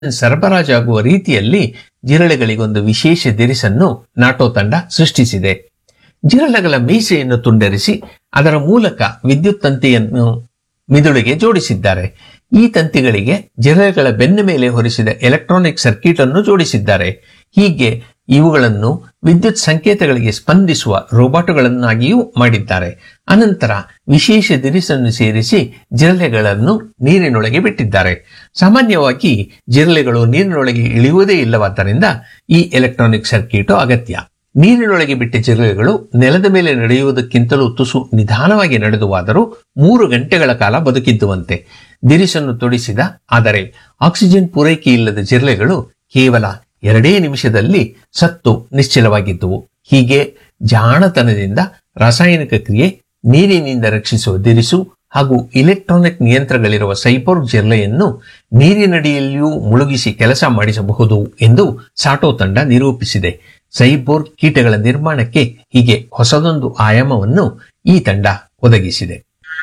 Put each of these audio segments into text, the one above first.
ಸರಬರಾಜಾಗುವ ರೀತಿಯಲ್ಲಿ ಜಿರಳೆಗಳಿಗೊಂದು ವಿಶೇಷ ದಿರಿಸನ್ನು ನಾಟೋ ತಂಡ ಸೃಷ್ಟಿಸಿದೆ ಜಿರಳೆಗಳ ಮೀಸೆಯನ್ನು ತುಂಡರಿಸಿ ಅದರ ಮೂಲಕ ವಿದ್ಯುತ್ ತಂತಿಯನ್ನು ಮಿದುಳಿಗೆ ಜೋಡಿಸಿದ್ದಾರೆ ಈ ತಂತಿಗಳಿಗೆ ಜಿರಳೆಗಳ ಬೆನ್ನ ಮೇಲೆ ಹೊರಿಸಿದ ಎಲೆಕ್ಟ್ರಾನಿಕ್ ಸರ್ಕ್ಯೂಟ್ ಅನ್ನು ಜೋಡಿಸಿದ್ದಾರೆ ಹೀಗೆ ಇವುಗಳನ್ನು ವಿದ್ಯುತ್ ಸಂಕೇತಗಳಿಗೆ ಸ್ಪಂದಿಸುವ ರೋಬೋಟ್ಗಳನ್ನಾಗಿಯೂ ಮಾಡಿದ್ದಾರೆ ಅನಂತರ ವಿಶೇಷ ದಿರಿಸನ್ನು ಸೇರಿಸಿ ಜಿರಳೆಗಳನ್ನು ನೀರಿನೊಳಗೆ ಬಿಟ್ಟಿದ್ದಾರೆ ಸಾಮಾನ್ಯವಾಗಿ ಜಿರಳೆಗಳು ನೀರಿನೊಳಗೆ ಇಳಿಯುವುದೇ ಇಲ್ಲವಾದ್ದರಿಂದ ಈ ಎಲೆಕ್ಟ್ರಾನಿಕ್ ಸರ್ಕ್ಯೂಟ್ ಅಗತ್ಯ ನೀರಿನೊಳಗೆ ಬಿಟ್ಟ ಜಿರಳೆಗಳು ನೆಲದ ಮೇಲೆ ನಡೆಯುವುದಕ್ಕಿಂತಲೂ ತುಸು ನಿಧಾನವಾಗಿ ನಡೆದುವಾದರೂ ಮೂರು ಗಂಟೆಗಳ ಕಾಲ ಬದುಕಿದ್ದುವಂತೆ ದಿರಿಸನ್ನು ತೊಡಿಸಿದ ಆದರೆ ಆಕ್ಸಿಜನ್ ಪೂರೈಕೆ ಇಲ್ಲದ ಜಿರಳೆಗಳು ಕೇವಲ ಎರಡೇ ನಿಮಿಷದಲ್ಲಿ ಸತ್ತು ನಿಶ್ಚಲವಾಗಿದ್ದುವು ಹೀಗೆ ಜಾಣತನದಿಂದ ರಾಸಾಯನಿಕ ಕ್ರಿಯೆ ನೀರಿನಿಂದ ರಕ್ಷಿಸುವ ದಿರಿಸು ಹಾಗೂ ಇಲೆಕ್ಟ್ರಾನಿಕ್ ನಿಯಂತ್ರಗಳಿರುವ ಸೈಪೋರ್ ಜಿರಳೆಯನ್ನು ನೀರಿನಡಿಯಲ್ಲಿಯೂ ಮುಳುಗಿಸಿ ಕೆಲಸ ಮಾಡಿಸಬಹುದು ಎಂದು ಸಾಟೋ ತಂಡ ನಿರೂಪಿಸಿದೆ ಸೈಬೋರ್ ಕೀಟಗಳ ನಿರ್ಮಾಣಕ್ಕೆ ಹೀಗೆ ಹೊಸದೊಂದು ಆಯಾಮವನ್ನು ಈ ತಂಡ ಒದಗಿಸಿದೆ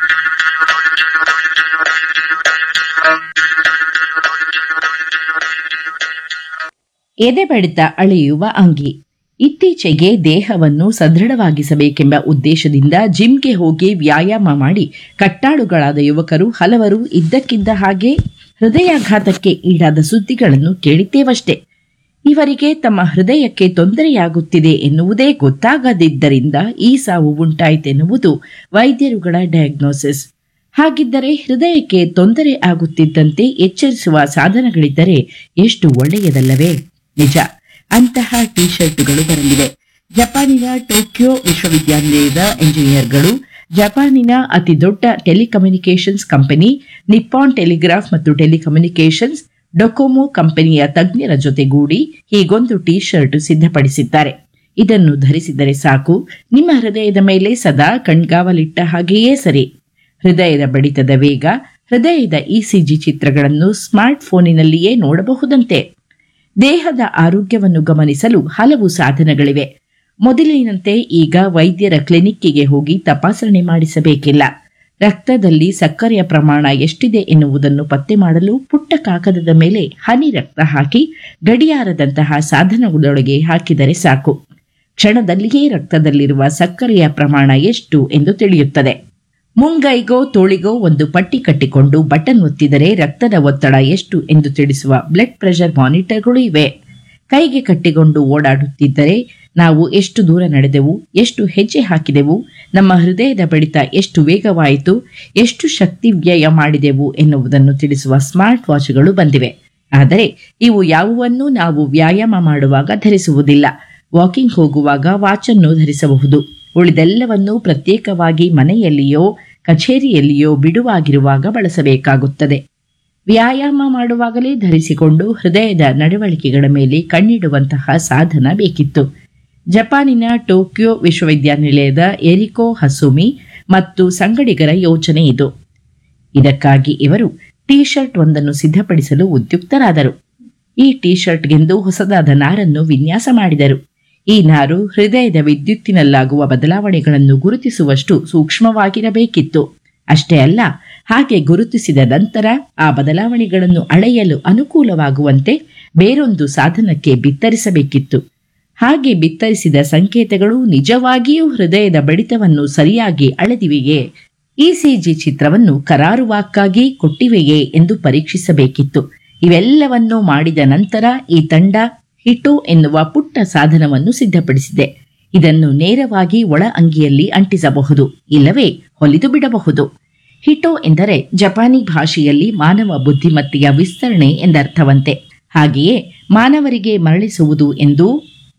ಎದೆ ಬಡಿತ ಅಳೆಯುವ ಅಂಗಿ ಇತ್ತೀಚೆಗೆ ದೇಹವನ್ನು ಸದೃಢವಾಗಿಸಬೇಕೆಂಬ ಉದ್ದೇಶದಿಂದ ಜಿಮ್ಗೆ ಹೋಗಿ ವ್ಯಾಯಾಮ ಮಾಡಿ ಕಟ್ಟಾಳುಗಳಾದ ಯುವಕರು ಹಲವರು ಇದ್ದಕ್ಕಿದ್ದ ಹಾಗೆ ಹೃದಯಾಘಾತಕ್ಕೆ ಈಡಾದ ಸುದ್ದಿಗಳನ್ನು ಕೇಳಿದ್ದೇವಷ್ಟೇ ಇವರಿಗೆ ತಮ್ಮ ಹೃದಯಕ್ಕೆ ತೊಂದರೆಯಾಗುತ್ತಿದೆ ಎನ್ನುವುದೇ ಗೊತ್ತಾಗದಿದ್ದರಿಂದ ಈ ಸಾವು ಉಂಟಾಯಿತೆನ್ನುವುದು ವೈದ್ಯರುಗಳ ಡಯಾಗ್ನೋಸಿಸ್ ಹಾಗಿದ್ದರೆ ಹೃದಯಕ್ಕೆ ತೊಂದರೆ ಆಗುತ್ತಿದ್ದಂತೆ ಎಚ್ಚರಿಸುವ ಸಾಧನಗಳಿದ್ದರೆ ಎಷ್ಟು ಒಳ್ಳೆಯದಲ್ಲವೇ ನಿಜ ಅಂತಹ ಟಿ ಶರ್ಟ್ಗಳು ಬರಲಿವೆ ಜಪಾನಿನ ಟೋಕಿಯೋ ವಿಶ್ವವಿದ್ಯಾನಿಲಯದ ಎಂಜಿನಿಯರ್ಗಳು ಜಪಾನಿನ ಅತಿ ದೊಡ್ಡ ಟೆಲಿಕಮ್ಯುನಿಕೇಷನ್ಸ್ ಕಂಪನಿ ನಿಪ್ಪಾನ್ ಟೆಲಿಗ್ರಾಫ್ ಮತ್ತು ಟೆಲಿಕಮ್ಯುನಿಕೇಷನ್ಸ್ ಡೊಕೊಮೊ ಕಂಪನಿಯ ತಜ್ಞರ ಜೊತೆಗೂಡಿ ಹೀಗೊಂದು ಟಿ ಶರ್ಟ್ ಸಿದ್ಧಪಡಿಸಿದ್ದಾರೆ ಇದನ್ನು ಧರಿಸಿದರೆ ಸಾಕು ನಿಮ್ಮ ಹೃದಯದ ಮೇಲೆ ಸದಾ ಕಣ್ಗಾವಲಿಟ್ಟ ಹಾಗೆಯೇ ಸರಿ ಹೃದಯದ ಬಡಿತದ ವೇಗ ಹೃದಯದ ಇಸಿಜಿ ಚಿತ್ರಗಳನ್ನು ಸ್ಮಾರ್ಟ್ ಫೋನಿನಲ್ಲಿಯೇ ನೋಡಬಹುದಂತೆ ದೇಹದ ಆರೋಗ್ಯವನ್ನು ಗಮನಿಸಲು ಹಲವು ಸಾಧನಗಳಿವೆ ಮೊದಲಿನಂತೆ ಈಗ ವೈದ್ಯರ ಕ್ಲಿನಿಕ್ಕಿಗೆ ಹೋಗಿ ತಪಾಸಣೆ ಮಾಡಿಸಬೇಕಿಲ್ಲ ರಕ್ತದಲ್ಲಿ ಸಕ್ಕರೆಯ ಪ್ರಮಾಣ ಎಷ್ಟಿದೆ ಎನ್ನುವುದನ್ನು ಪತ್ತೆ ಮಾಡಲು ಪುಟ್ಟ ಕಾಗದದ ಮೇಲೆ ಹನಿ ರಕ್ತ ಹಾಕಿ ಗಡಿಯಾರದಂತಹ ಸಾಧನಗಳೊಳಗೆ ಹಾಕಿದರೆ ಸಾಕು ಕ್ಷಣದಲ್ಲಿಯೇ ರಕ್ತದಲ್ಲಿರುವ ಸಕ್ಕರೆಯ ಪ್ರಮಾಣ ಎಷ್ಟು ಎಂದು ತಿಳಿಯುತ್ತದೆ ಮುಂಗೈಗೋ ತೋಳಿಗೋ ಒಂದು ಪಟ್ಟಿ ಕಟ್ಟಿಕೊಂಡು ಬಟನ್ ಒತ್ತಿದರೆ ರಕ್ತದ ಒತ್ತಡ ಎಷ್ಟು ಎಂದು ತಿಳಿಸುವ ಬ್ಲಡ್ ಪ್ರೆಷರ್ ಮಾನಿಟರ್ಗಳು ಇವೆ ಕೈಗೆ ಕಟ್ಟಿಕೊಂಡು ಓಡಾಡುತ್ತಿದ್ದರೆ ನಾವು ಎಷ್ಟು ದೂರ ನಡೆದೆವು ಎಷ್ಟು ಹೆಜ್ಜೆ ಹಾಕಿದೆವು ನಮ್ಮ ಹೃದಯದ ಬಡಿತ ಎಷ್ಟು ವೇಗವಾಯಿತು ಎಷ್ಟು ಶಕ್ತಿ ವ್ಯಯ ಮಾಡಿದೆವು ಎನ್ನುವುದನ್ನು ತಿಳಿಸುವ ಸ್ಮಾರ್ಟ್ ವಾಚ್ಗಳು ಬಂದಿವೆ ಆದರೆ ಇವು ಯಾವುವನ್ನೂ ನಾವು ವ್ಯಾಯಾಮ ಮಾಡುವಾಗ ಧರಿಸುವುದಿಲ್ಲ ವಾಕಿಂಗ್ ಹೋಗುವಾಗ ವಾಚನ್ನು ಧರಿಸಬಹುದು ಉಳಿದೆಲ್ಲವನ್ನೂ ಪ್ರತ್ಯೇಕವಾಗಿ ಮನೆಯಲ್ಲಿಯೋ ಕಚೇರಿಯಲ್ಲಿಯೋ ಬಿಡುವಾಗಿರುವಾಗ ಬಳಸಬೇಕಾಗುತ್ತದೆ ವ್ಯಾಯಾಮ ಮಾಡುವಾಗಲೇ ಧರಿಸಿಕೊಂಡು ಹೃದಯದ ನಡವಳಿಕೆಗಳ ಮೇಲೆ ಕಣ್ಣಿಡುವಂತಹ ಸಾಧನ ಬೇಕಿತ್ತು ಜಪಾನಿನ ಟೋಕಿಯೋ ವಿಶ್ವವಿದ್ಯಾನಿಲಯದ ಎರಿಕೋ ಹಸುಮಿ ಮತ್ತು ಸಂಗಡಿಗರ ಯೋಚನೆ ಇದು ಇದಕ್ಕಾಗಿ ಇವರು ಟಿ ಶರ್ಟ್ ಒಂದನ್ನು ಸಿದ್ಧಪಡಿಸಲು ಉದ್ಯುಕ್ತರಾದರು ಈ ಟಿ ಶರ್ಟ್ಗೆಂದು ಹೊಸದಾದ ನಾರನ್ನು ವಿನ್ಯಾಸ ಮಾಡಿದರು ಈ ನಾರು ಹೃದಯದ ವಿದ್ಯುತ್ತಿನಲ್ಲಾಗುವ ಬದಲಾವಣೆಗಳನ್ನು ಗುರುತಿಸುವಷ್ಟು ಸೂಕ್ಷ್ಮವಾಗಿರಬೇಕಿತ್ತು ಅಷ್ಟೇ ಅಲ್ಲ ಹಾಗೆ ಗುರುತಿಸಿದ ನಂತರ ಆ ಬದಲಾವಣೆಗಳನ್ನು ಅಳೆಯಲು ಅನುಕೂಲವಾಗುವಂತೆ ಬೇರೊಂದು ಸಾಧನಕ್ಕೆ ಬಿತ್ತರಿಸಬೇಕಿತ್ತು ಹಾಗೆ ಬಿತ್ತರಿಸಿದ ಸಂಕೇತಗಳು ನಿಜವಾಗಿಯೂ ಹೃದಯದ ಬಡಿತವನ್ನು ಸರಿಯಾಗಿ ಅಳೆದಿವೆಯೇ ಇಸಿಜಿ ಚಿತ್ರವನ್ನು ಕರಾರುವಾಕ್ಕಾಗಿ ಕೊಟ್ಟಿವೆಯೇ ಎಂದು ಪರೀಕ್ಷಿಸಬೇಕಿತ್ತು ಇವೆಲ್ಲವನ್ನೂ ಮಾಡಿದ ನಂತರ ಈ ತಂಡ ಹಿಟೋ ಎನ್ನುವ ಪುಟ್ಟ ಸಾಧನವನ್ನು ಸಿದ್ಧಪಡಿಸಿದೆ ಇದನ್ನು ನೇರವಾಗಿ ಒಳ ಅಂಗಿಯಲ್ಲಿ ಅಂಟಿಸಬಹುದು ಇಲ್ಲವೇ ಹೊಲಿದು ಬಿಡಬಹುದು ಹಿಟೋ ಎಂದರೆ ಜಪಾನಿ ಭಾಷೆಯಲ್ಲಿ ಮಾನವ ಬುದ್ಧಿಮತ್ತೆಯ ವಿಸ್ತರಣೆ ಎಂದರ್ಥವಂತೆ ಹಾಗೆಯೇ ಮಾನವರಿಗೆ ಮರಳಿಸುವುದು ಎಂದು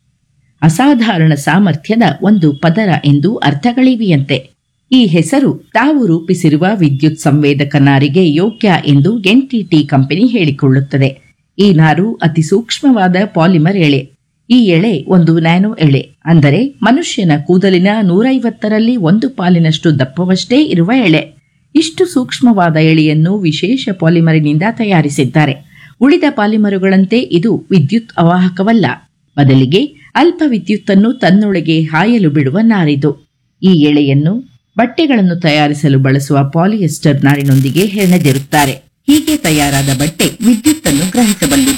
ಅಸಾಧಾರಣ ಸಾಮರ್ಥ್ಯದ ಒಂದು ಪದರ ಎಂದು ಅರ್ಥಗಳಿವೆಯಂತೆ ಈ ಹೆಸರು ತಾವು ರೂಪಿಸಿರುವ ವಿದ್ಯುತ್ ಸಂವೇದಕ ನಾರಿಗೆ ಯೋಗ್ಯ ಎಂದು ಎನ್ಟಿಟಿ ಕಂಪನಿ ಹೇಳಿಕೊಳ್ಳುತ್ತದೆ ಈ ನಾರು ಅತಿ ಸೂಕ್ಷ್ಮವಾದ ಪಾಲಿಮರ್ ಎಳೆ ಈ ಎಳೆ ಒಂದು ನ್ಯಾನೋ ಎಳೆ ಅಂದರೆ ಮನುಷ್ಯನ ಕೂದಲಿನ ನೂರೈವತ್ತರಲ್ಲಿ ಒಂದು ಪಾಲಿನಷ್ಟು ದಪ್ಪವಷ್ಟೇ ಇರುವ ಎಳೆ ಇಷ್ಟು ಸೂಕ್ಷ್ಮವಾದ ಎಳೆಯನ್ನು ವಿಶೇಷ ಪಾಲಿಮರಿನಿಂದ ತಯಾರಿಸಿದ್ದಾರೆ ಉಳಿದ ಪಾಲಿಮರುಗಳಂತೆ ಇದು ವಿದ್ಯುತ್ ಅವಾಹಕವಲ್ಲ ಬದಲಿಗೆ ಅಲ್ಪ ವಿದ್ಯುತ್ತನ್ನು ತನ್ನೊಳಗೆ ಹಾಯಲು ಬಿಡುವ ನಾರಿದು ಈ ಎಳೆಯನ್ನು ಬಟ್ಟೆಗಳನ್ನು ತಯಾರಿಸಲು ಬಳಸುವ ಪಾಲಿಯೆಸ್ಟರ್ ನಾರಿನೊಂದಿಗೆ ಹೆಣೆದಿರುತ್ತಾರೆ ಹೀಗೆ ತಯಾರಾದ ಬಟ್ಟೆ ವಿದ್ಯುತ್ತನ್ನು ಗ್ರಹಿಸಬಲ್ಲುದು